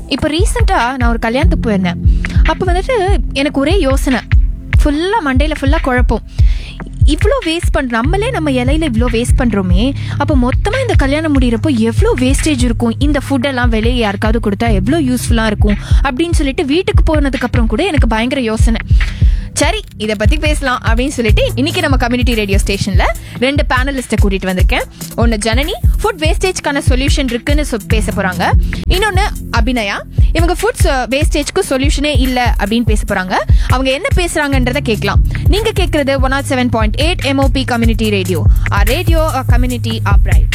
இப்போ ரீசெண்டாக நான் ஒரு கல்யாணத்துக்கு போயிருந்தேன் அப்போ வந்துட்டு எனக்கு ஒரே யோசனை ஃபுல்லாக மண்டையில் ஃபுல்லாக குழப்பம் இவ்வளோ வேஸ்ட் பண்ணுறோம் நம்மளே நம்ம இலையில இவ்வளோ வேஸ்ட் பண்ணுறோமே அப்போ மொத்தமாக இந்த கல்யாணம் முடிகிறப்போ எவ்வளோ வேஸ்டேஜ் இருக்கும் இந்த ஃபுட்டெல்லாம் வெளியே யாருக்காவது கொடுத்தா எவ்வளோ யூஸ்ஃபுல்லாக இருக்கும் அப்படின்னு சொல்லிட்டு வீட்டுக்கு போனதுக்கப்புறம் கூட எனக்கு பயங்கர யோசனை சரி இதை பத்தி பேசலாம் அப்படின்னு சொல்லிட்டு இன்னைக்கு நம்ம கம்யூனிட்டி ரேடியோ ஸ்டேஷன்ல ரெண்டு பேனலிஸ்ட கூட்டிட்டு வந்திருக்கேன் ஒன்னு ஜனனி ஃபுட் வேஸ்டேஜ்க்கான சொல்யூஷன் இருக்குன்னு சொ- பேச போறாங்க இன்னொன்னு அபிநயா இவங்க ஃபுட் வேஸ்டேஜ்க்கு சொல்யூஷனே இல்ல அப்படின்னு பேச போறாங்க அவங்க என்ன பேசுறாங்கன்றத கேட்கலாம் நீங்க கேட்கறது one aught seven point eight MOP community radio ah radio community app right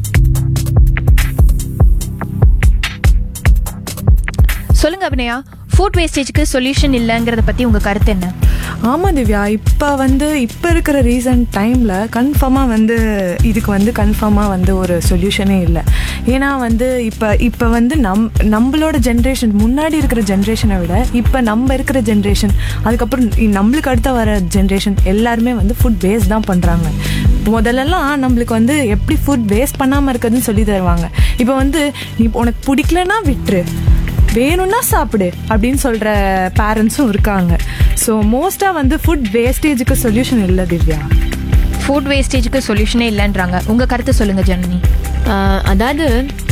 சொல்லுங்க அபிநயா ஃபுட் வேஸ்டேஜ்க்கு சொல்யூஷன் இல்லைங்கிறத பத்தி உங்க கருத்து என்ன ஆமாம் திவ்யா இப்போ வந்து இப்போ இருக்கிற ரீசன்ட் டைமில் கன்ஃபார்மாக வந்து இதுக்கு வந்து கன்ஃபார்மாக வந்து ஒரு சொல்யூஷனே இல்லை ஏன்னா வந்து இப்போ இப்போ வந்து நம் நம்மளோட ஜென்ரேஷன் முன்னாடி இருக்கிற ஜென்ரேஷனை விட இப்போ நம்ம இருக்கிற ஜென்ரேஷன் அதுக்கப்புறம் இ- நம்மளுக்கு அடுத்த வர ஜென்ரேஷன் எல்லாருமே வந்து ஃபுட் வேஸ்ட் தான் பண்ணுறாங்க முதல்லலாம் நம்மளுக்கு வந்து எப்படி ஃபுட் வேஸ்ட் பண்ணாமல் இருக்கிறதுன்னு சொல்லி தருவாங்க இப்போ வந்து நீ உனக்கு பிடிக்கலன்னா விட்டுரு வேணும்னா சாப்பிடு அப்படின்னு சொல்ற பேரண்ட்ஸும் இருக்காங்க ஸோ மோஸ்டா வந்து ஃபுட் வேஸ்டேஜுக்கு சொல்யூஷன் இல்லை திவ்யா ஃபுட் வேஸ்டேஜ்க்கு சொல்யூஷனே இல்லைன்றாங்க உங்க கருத்து சொல்லுங்க ஜனனி ஆஹ் அதாவது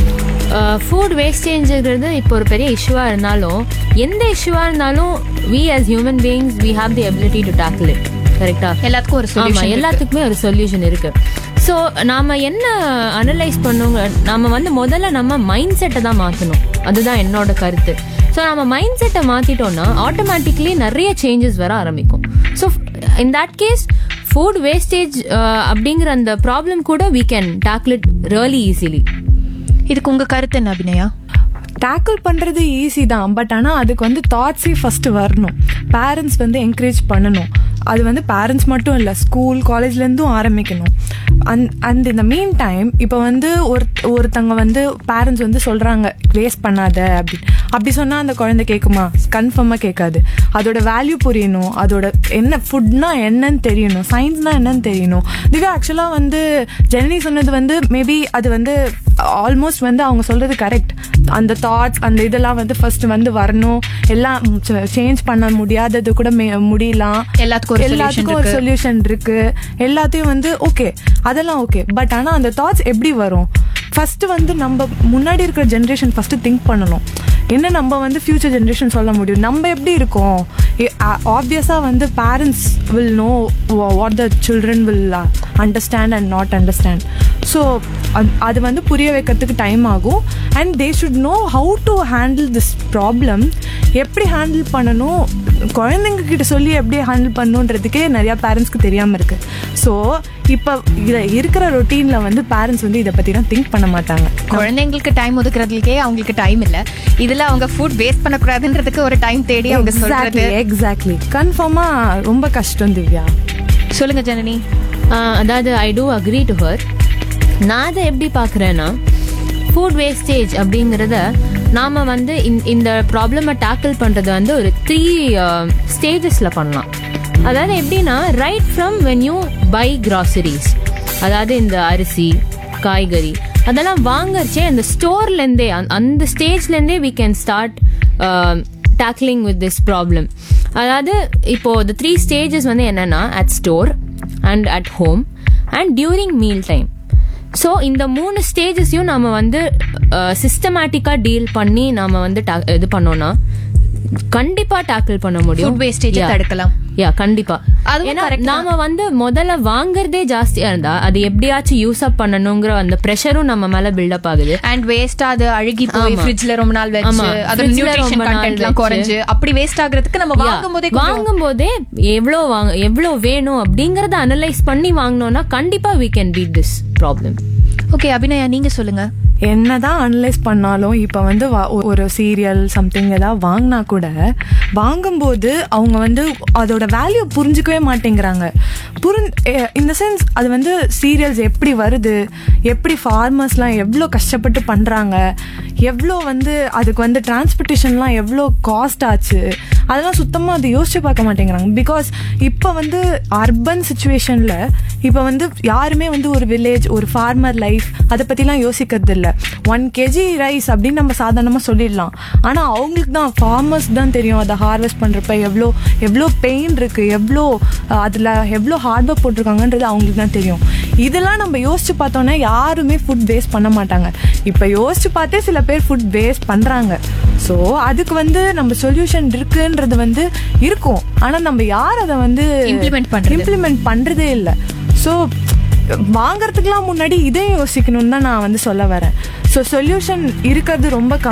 ஃபுட் வேஸ்டேஜ்ங்கிறது இப்போ ஒரு பெரிய இஷ்யூவாக இருந்தாலும் எந்த இஷ்யூவாக இருந்தாலும் we as human beings we have the ability to tackle it கரெக்டா எல்லாத்துக்கும் ஒரு ஆமா சொல்யூஷன் எல்லாத்துக்கும் எல்லாத்துக்குமே ஒரு சொல்யூஷன் இருக்கு ஸோ நாம என்ன அனலைஸ் பண்ணுங்க நாம வந்து முதல்ல நம்ம மைண்ட் செட்டை தான் மாற்றணும் அதுதான் என்னோட கருத்து ஸோ நம்ம மைண்ட் செட்டை மாற்றிட்டோம்னா ஆட்டோமேட்டிக்லி நிறைய சேஞ்சஸ் வர ஆரம்பிக்கும் so in that case food wastage அப்படிங்கிற அந்த ப்ராப்ளம் கூட we can tackle it really easily இதுக்கு உங்க கருத்து என்ன அபிநயா டேக்கிள் பண்ணுறது ஈஸி தான் பட் ஆனால் அதுக்கு வந்து தாட்ஸே ஃபஸ்ட்டு வரணும் பேரண்ட்ஸ் வந்து என்கரேஜ் பண்ணணும் அது வந்து பேரண்ட்ஸ் மட்டும் இல்லை ஸ்கூல் காலேஜ்லேருந்தும் ஆரம்பிக்கணும் அந் அண்ட் இந்த மீன் டைம் இப்போ வந்து ஒரு ஒருத்தங்க வந்து பேரண்ட்ஸ் வந்து சொல்கிறாங்க வேஸ்ட் பண்ணாத அப்படின்னு அப்படி சொன்னால் அந்த குழந்தை கேட்குமா கன்ஃபார்மாக கேட்காது அதோட வேல்யூ புரியணும் அதோட என்ன ஃபுட்னா என்னன்னு தெரியணும் சயின்ஸ்னா என்னன்னு தெரியணும் திவ்யா ஆக்சுவலாக வந்து ஜெனனி சொன்னது வந்து மேபி அது வந்து ஆல்மோஸ்ட் வந்து அவங்க சொல்றது கரெக்ட் அந்த தாட்ஸ் அந்த இதெல்லாம் வந்து ஃபர்ஸ்ட் வந்து வரணும் எல்லாம் சேஞ்ச் பண்ண முடியாதது கூட மே- முடியலாம் எல்லாத்துக்கும் ஒரு solution எல்லாத்துக்கும் ஒரு இருக்கு. சொல்யூஷன் இருக்கு எல்லாத்தையும் வந்து ஓகே அதெல்லாம் ஓகே பட் ஆனா அந்த தாட்ஸ் எப்படி வரும் ஃபர்ஸ்ட் வந்து நம்ம முன்னாடி இருக்கிற ஜென்ரேஷன் ஃபர்ஸ்ட் திங்க் பண்ணணும் என்ன நம்ம வந்து ஃபியூச்சர் ஜென்ரேஷன் சொல்ல முடியும் நம்ம எப்படி இருக்கோம் ஆப்வியஸாக வந்து parents will know what the children will understand and not understand so அது வந்து புரிய வைக்கிறதுக்கு டைம் ஆகும் and they should know how to handle this problem எப்படி ஹேண்டில் பண்ணணும் குழந்தைங்க கிட்ட சொல்லி எப்படி ஹேண்டில் பண்ணணுன்றதுக்கே நிறையா பேரண்ட்ஸ்க்கு தெரியாமல் இருக்கு ஸோ இப்போ இதில் இருக்கிற ரொட்டீனில் வந்து பேரண்ட்ஸ் வந்து இதை பற்றிலாம் திங்க் பண்ண மாட்டாங்க குழந்தைங்களுக்கு டைம் ஒதுக்குறதுக்கே அவங்களுக்கு டைம் இல்ல இதுல அவங்க ஃபுட் வேஸ்ட் பண்ணக்கூடாதுன்றதுக்கு ஒரு டைம் தேடி அவங்க சொல்றது எக்ஸாக்ட்லி எக்ஸாக்ட்லி கன்ஃபார்மாக ரொம்ப கஷ்டம் திவ்யா சொல்லுங்க ஜனனி அதாவது I too agree to her நான் அதை எப்படி பார்க்குறேன்னா ஃபுட் வேஸ்டேஜ் அப்படிங்கிறத நாம் வந்து இந்த- இந்த ப்ராப்ளமை டேக்கிள் பண்ணுறது வந்து ஒரு த்ரீ ஸ்டேஜஸில் பண்ணலாம் அதாவது எப்படின்னா right from when you buy groceries அதாவது இந்த அரிசி காய்கறி அதெல்லாம் வாங்கறச்சே அந்த ஸ்டோர்லேருந்தே அந்த ஸ்டேஜ்லேருந்தே we can start tackling with this problem அதாவது இப்போ the த்ரீ ஸ்டேஜஸ் வந்து என்னன்னா at store and at home and during meal time so இந்த மூணு ஸ்டேஜஸையும் நாம வந்து சிஸ்டமேட்டிக்காக டீல் பண்ணி நாம வந்து ta- இது பண்ணோம்னா கண்டிப்பா டேக்கிள் பண்ண முடியும் Food wastage-அ Yeah. தடுக்கலாம். யா கண்டிப்பா அதுவும் ஏன்னா correct தான். நாம வந்து முதல்ல வாங்குறதே ஜாஸ்தியா இருந்தா அது எப்படியாச்சும் யூஸ் அப் பண்ணணுங்கிற அந்த ப்ரெஷரும் நம்ம மேல பில்டப் ஆகுது அண்ட் வேஸ்டா அது அழுகி போய் ஆமா. ஃப்ரிட்ஜ்ல ரொம்ப நாள் வச்சு ஆமா. அதோட fridge ல நியூட்ரிஷன் ரொம்ப நாள் கண்டென்ட் எல்லாம் வச்சு. குறைஞ்சு அப்படி வேஸ்ட் ஆகுறதுக்கு நம்ம வாங்கும் போதே வாங்கும் போதே எவ்வளோ வாங்க எவ்வளோ வேணும் அப்படிங்கறத அனலைஸ் பண்ணி வாங்கினோம்னா கண்டிப்பா we can beat this problem okay Abhinaya நீங்க சொல்லுங்க என்னதான் அனலைஸ் பண்ணாலும் இப்போ வந்து வா- ஒரு சீரியல் சம்திங் ஏதாவது வாங்கினா கூட வாங்கும்போது அவங்க வந்து அதோட வேல்யூ புரிஞ்சுக்கவே மாட்டேங்கிறாங்க புரிஞ் இந்த சென்ஸ் அது வந்து சீரியல்ஸ் எப்படி வருது எப்படி ஃபார்மர்ஸ்லாம் எவ்வளோ கஷ்டப்பட்டு பண்ணுறாங்க எவ்வளோ வந்து அதுக்கு வந்து டிரான்ஸ்போர்ட்டேஷன்லாம் எவ்வளோ காஸ்ட் ஆச்சு அதெல்லாம் சுத்தமாக அதை யோசிச்சு பார்க்க மாட்டேங்கிறாங்க பிகாஸ் இப்போ வந்து அர்பன் சுச்சுவேஷனில் இப்போ வந்து யாருமே வந்து ஒரு வில்லேஜ் ஒரு ஃபார்மர் லைஃப் அதை பற்றிலாம் யோசிக்கிறது இல்லை ஒன் கேஜி ரைஸ் அப்படின்னு நம்ம சாதாரணமாக சொல்லிடலாம் ஆனால் அவங்களுக்கு தான் ஃபார்மர்ஸ் தான் தெரியும் அதை ஹார்வெஸ்ட் பண்ணுறப்ப எவ்வளோ எவ்வளோ பெயின் இருக்குது எவ்வளோ அதில் எவ்வளோ ஹார்ட் ஒர்க் போட்டிருக்காங்கன்றது அவங்களுக்கு தான் தெரியும் இதெல்லாம் நம்ம யோசிச்சு பார்த்தோன்னா யாருமே ஃபுட் வேஸ்ட் பண்ண மாட்டாங்க இப்போ யோசிச்சு பார்த்தே சில பேர் ஃபுட் வேஸ்ட் பண்ணுறாங்க ஸோ அதுக்கு வந்து நம்ம சொல்யூஷன் இருக்குன்றது வந்து இருக்கும் ஆனால் நம்ம யார் அதை வந்து Implement பண்றது. இம்ப்ளிமெண்ட் பண்ணுறதே இல்லை ஸோ வாங்கறதுக்கெல்லாம் முன்னாடி இதையும் யோசிக்கணும்னு தான் நான் வந்து சொல்ல வரேன் ஸோ சொல்யூஷன் இருக்கிறது ரொம்ப கம்மி